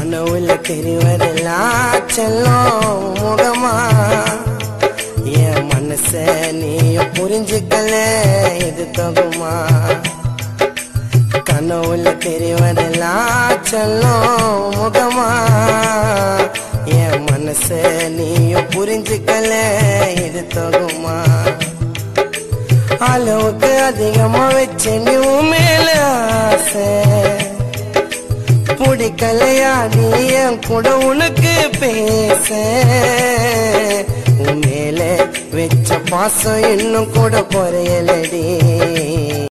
கனவுல தெரிவதெல்லாம் செல்லும் முகமா என் மனச நீயும் புரிஞ்சுக்கல இது தகுமா கனவுல தெரிவதெல்லாம் செல்லும் முகமா என் மனச நீயும் புரிஞ்சுக்கல இது தகுமா அளவுக்கு அதிகமா வச்ச நீ உன் மேல ஆசை பிடிக்கலையா நீ என் கூட உனக்கு பேச உன் மேல வச்ச பாசம் இன்னும் கூட குறையலடி